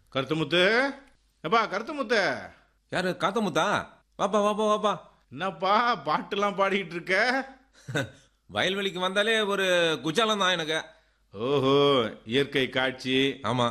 கருத்துமுத்து எப்பா கருத்துமுத்து யாரு காத்தமுத்தா வாப்பா வாப்பா வாப்பா என்னப்பா பாட்டுலாம் பாடிக்கிட்டு இருக்க வயல்வெளிக்கு வந்தாலே ஒரு குச்சாலம் தான் எனக்கு ஓஹோ இயற்கை காட்சி ஆமா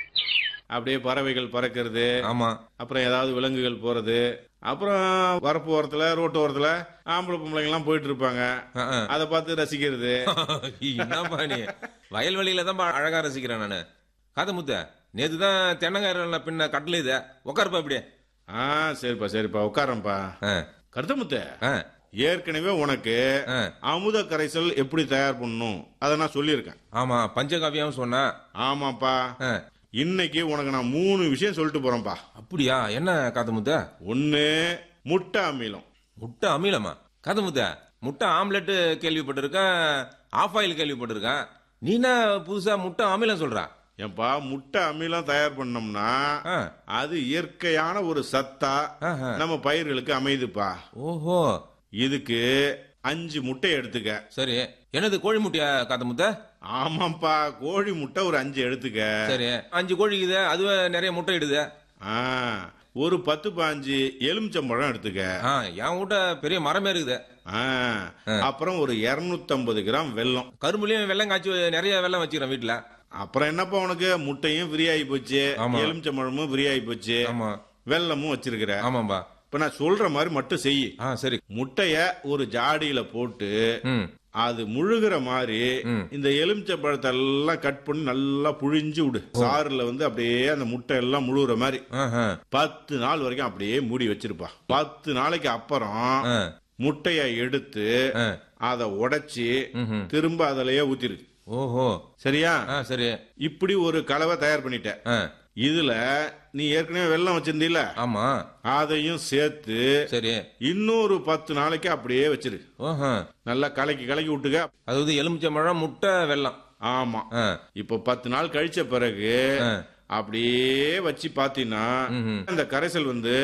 அப்படியே பறவைகள் பறக்கிறது ஆமா அப்புறம் ஏதாவது விலங்குகள் போறது அப்புறம் வரப்பு ஓரத்துல ரோட்டு ஓரத்துல ஆம்பளை பொம்பளைங்கலாம் போயிட்டு இருப்பாங்க அஹ், அஹ். அதை பார்த்து ரசிக்கிறது என்னப்பா நீ வயல்வெளியில தான் அழகா ரசிக்கிறேன் நானு காத்தமுத்த நேத்து தான் தென்னங்காயிரம் பின்ன கட்டல இத உட்காருப்பா இப்படியே ஆ சரிப்பா சரிப்பா உட்காரம்ப்பா ஆ, கருத்தமுத்து ஆ, ஏற்கனவே உனக்கு ஆ. அமுத கரைசல் எப்படி தயார் பண்ணணும் அதை நான் சொல்லியிருக்கேன் ஆமா பஞ்சகாவியம் சொன்ன ஆமாப்பா ஆ, இன்னைக்கு உனக்கு நான் மூணு விஷயம் சொல்லிட்டு போறேன்ப்பா அப்படியா என்ன காத்தமுத்த ஒன்னு முட்டை அமிலம் முட்டை அமிலமா காத்தமுத்த முட்டை ஆம்லெட் கேள்விப்பட்டிருக்கேன் ஆஃப் ஆயில் கேள்விப்பட்டிருக்கேன் நீ என்ன புதுசா முட்டை அமிலம் சொல்றா ஏன்பா முட்டை அமிலம் தயார் பண்ணோம்னா ஆ, அது இயற்கையான ஒரு சத்தா ஆஹா. நம்ம பயிர்களுக்கு அமைதுப்பா ஓஹோ இதுக்கு அஞ்சு முட்டை எடுத்துக்க சரி என்னது கோழி முட்டையா காத்தமுத்த ஆமாப்பா கோழி முட்டை ஒரு அஞ்சு எடுத்துக்க சரி அஞ்சு கோழிக்குது அதுவே நிறைய முட்டை இடுது ஆ, ஒரு பத்து பாஞ்சு எலுமிச்சம்பழம் எடுத்துக்க ஆ என் வீட்ட பெரிய மரமே இருக்குது ஆ, அப்புறம் ஒரு 250 கிராம் வெல்லம் கரும்புலயும் வெள்ளம் காய்ச்சி நிறைய வெள்ளம் வச்சுக்கிறேன் வீட்டுல அப்புறம் என்னப்பா உனக்கு முட்டையும் ஃப்ரீ ஆகி போச்சு ஆமா. எலுமிச்சம்பழமும் ஃப்ரீ ஆகி போச்சு ஆமா வெல்லமும் வச்சிருக்கிற ஆமாம்பா இப்ப நான் சொல்ற மாதிரி மட்டும் செய் ஆ சரி முட்டைய ஒரு ஜாடியில போட்டு ம் அது முழுகிற மாதிரி ம். இந்த எலுமிச்சை பழத்தை எல்லாம் கட் பண்ணி நல்லா புழிஞ்சு விடு சாறுல வந்து அப்படியே அந்த முட்டை எல்லாம் முழுகுற மாதிரி ஆஹா. பத்து நாள் வரைக்கும் அப்படியே மூடி வச்சிருப்பா பத்து நாளைக்கு அப்புறம் ஆ, முட்டைய எடுத்து ஆ. அதை உடைச்சி ம்ஹும். திரும்ப அதிலேயே ஊத்திரு ஓஹோ சரியா ஆ சரி இப்படி ஒரு கலவை தயார் பண்ணிட்ட ஆ இதுல நீ ஏற்கனவே வெல்லம் வச்சிருந்தீல ஆமா அதையும் சேர்த்து சரி இன்னொரு பத்து நாளைக்கு அப்படியே வச்சிரு ஓஹோ நல்லா கலக்கி கலக்கி விட்டுக்க அதாவது எலுமிச்சம்பழம் முட்டை வெள்ளம் ஆமா ஆ இப்போ பத்து நாள் கழிச்ச பிறகு ஆ. அப்படியே வச்சு பாத்தீங்கன்னா ம்ஹும். அந்த கரைசல் வந்து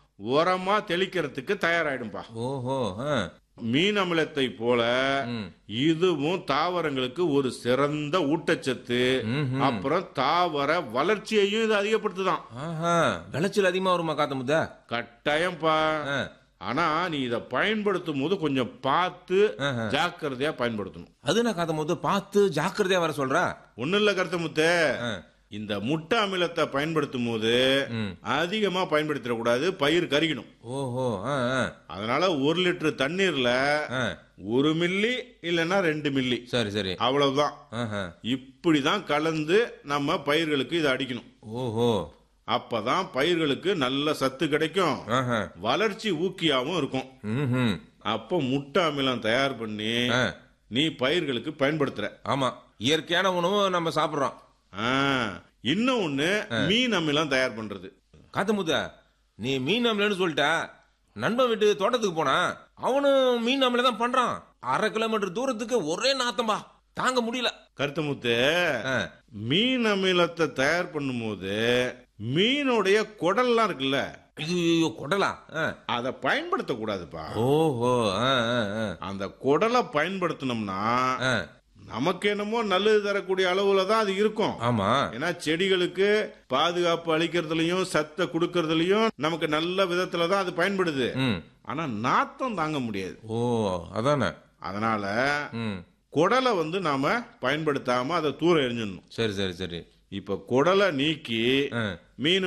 உரமா தெளிக்கிறதுக்கு தயாராயிடும்பா ஓஹோ ஆ மீன் அமிலத்தை போல ம். இதுவும் தாவரங்களுக்கு ஒரு சிறந்த ஊட்டச்சத்து ம்ஹும். அப்புறம் தாவர வளர்ச்சியையும் இது அதிகப்படுத்துதான் ஆஹா விளைச்சல் அதிகமா வருமா காத்தமுத்த கட்டாயம்ப்பா ஆ ஆனா நீ இத பயன்படுத்தும் போது கொஞ்சம் பார்த்து ஆஹா. ஜாக்கிரதையா பயன்படுத்தணும் அது என்ன காத்தமுத்து பார்த்து ஜாக்கிரதையா வர சொல்றா ஒண்ணு இல்ல கருத்தமுத்து ஆ. இந்த முட்டை அமிலத்தை பயன்படுத்தும் போது ம். அதிகமா பயன்படுத்திடக்கூடாது பயிர் கருகிடும் ஓஹோ ஆ ஆ அதனால ஒரு லிட்டர் தண்ணீர்ல ஆ ஒரு மில்லி இல்லைன்னா ரெண்டு மில்லி சரி சரி அவ்வளவுதான் ஆஹா. இப்படிதான் கலந்து நம்ம பயிர்களுக்கு இதை அடிக்கணும் ஓஹோ அப்பதான் பயிர்களுக்கு நல்ல சத்து கிடைக்கும் ஆஹா. வளர்ச்சி ஊக்கியாவும் இருக்கும் ம்ஹும். அப்போ முட்டை அமிலம் தயார் பண்ணி ஆ, நீ பயிர்களுக்கு பயன்படுத்துற ஆமா இயற்கையான உணவு நம்ம சாப்பிடுறோம் ஆ, இன்னும் ஒண்ணு மீன் அமிலம் தயார் பண்றது காத்தமுத்த நீ மீன் அமிலன்னு சொல்லிட்ட நண்பன் வீட்டு தோட்டத்துக்கு போனா அவனும் மீன் அமில தான் பண்றான் அரை கிலோமீட்டர் தூரத்துக்கு ஒரே நாத்தம்பா தாங்க முடியல கருத்தமுத்து ஆ, மீன் அமிலத்தை தயார் பண்ணும்போது மீனுடைய குடல்லாம் இருக்குல்ல ஐயோ கொடலா ஆ. அதை பயன்படுத்த கூடாதுப்பா ஓஹோ ஆ, ஆ, ஆ. அந்த குடலை பயன்படுத்தினோம்னா ஆ, நமக்கு என்னமோ நல்லது தரக்கூடிய அளவுல தான் அது இருக்கும் ஆமா ஏன்னா செடிகளுக்கு பாதுகாப்பு அளிக்கிறதுலயும் சத்தை கொடுக்கறதுலயும் நமக்கு நல்ல விதத்துல தான் அது பயன்படுது ம் ஆனா நாத்தம் தாங்க முடியாது ஓ அதானே அதனால ம் குடலை வந்து நாம பயன்படுத்தாம அதை தூர எரிஞ்சிடணும் சரி சரி சரி இப்ப குடலை நீக்கி ஆ மீன்